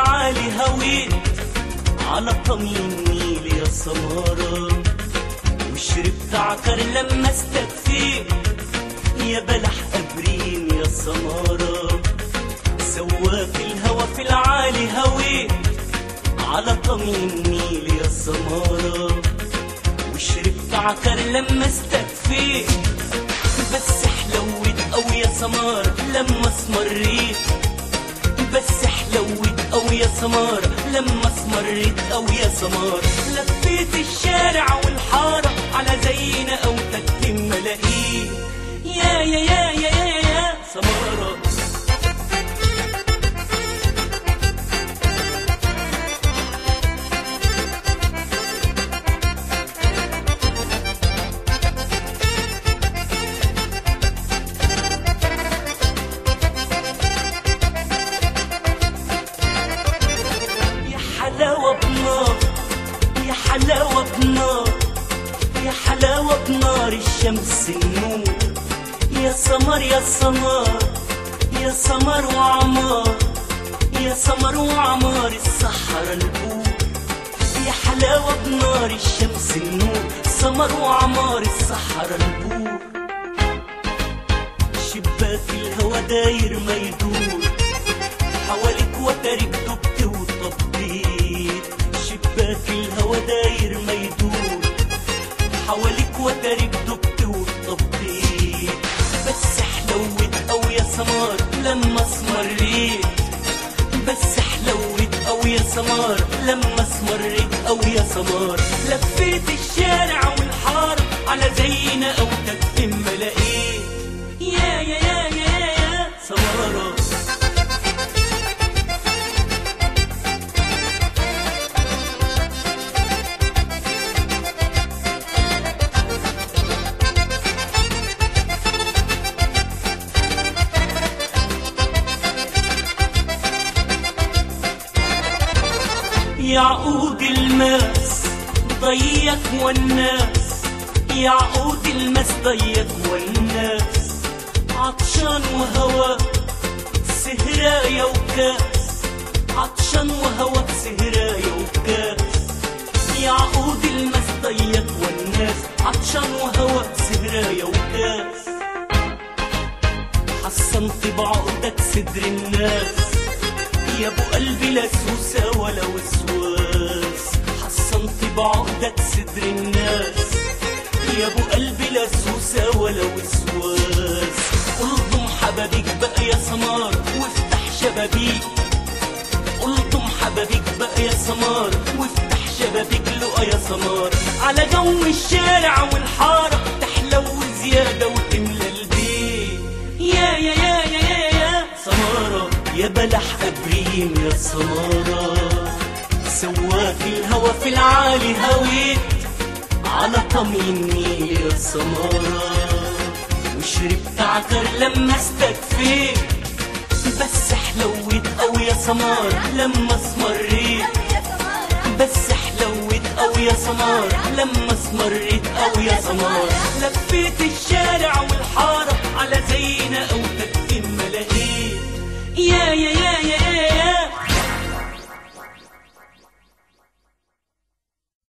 العالي هويت على طمي النيل يا سمارة وشربت عكر لما استكفيت يا بلح أبريم يا سمارة سواك الهوى في العالي هويت على طمي النيل يا سمارة وشربت عكر لما استكفيت بس حلوت أو يا سمار لما اسمريت بس حلوت أو يا سمار لما اسمريت أو يا سمار لفيت الشارع والحارة على زينا أو تكتم ملاقيه يا يا يا يا يا يا سمارة يا حلاوة بنار يا حلاوة بنار يا حلاوة بنار الشمس النور يا سمر يا سمر يا سمر وعمار يا سمر وعمار الصحراء البور يا حلاوة بنار الشمس النور سمر وعمار الصحراء البور شباك الهوى داير ما يدور حواليك وترك دبت وطبيت شباك الهوى داير ما يدور حواليك وترك دبت وطبيت بس حلوت او يا سمار لما اسمريت بس حلوت او يا سمار لما اسمريت او يا سمار لفيت الشارع والحارة على زينا او تكتم ملاقيت يا يا يا يا يا, يا سمارة يعقود الماس ضيق والناس يعقود الماس ضيق والناس عطشان وهوى سهراية وكاس عطشان وهوى سهراية وكاس يعقود الماس ضيق والناس عطشان وهوى سهراية وكاس حصنت بعقدك صدر الناس يا ابو قلبي لا سوسة ولا وسواس حصنت بعقدك صدر الناس يا ابو قلبي لا سوسة ولا وسواس الضم حبابيك بقى يا سمار وافتح شبابيك الضم حبابيك بقى يا سمار وافتح شبابيك لقى يا سمار على جو الشارع والحارة تحلو زيادة وتملى البيت يا يا يا يا يا يا سمارة يا بلح أبريم يا سمارة سواك الهوى في العالي هويت على طمي النيل يا سمارة وشربت عكر لما استكفيت بس حلوت أو يا سمار لما اسمريت بس حلوت أو يا سمار لما اسمريت أو يا سمار لفيت الشارع والحارة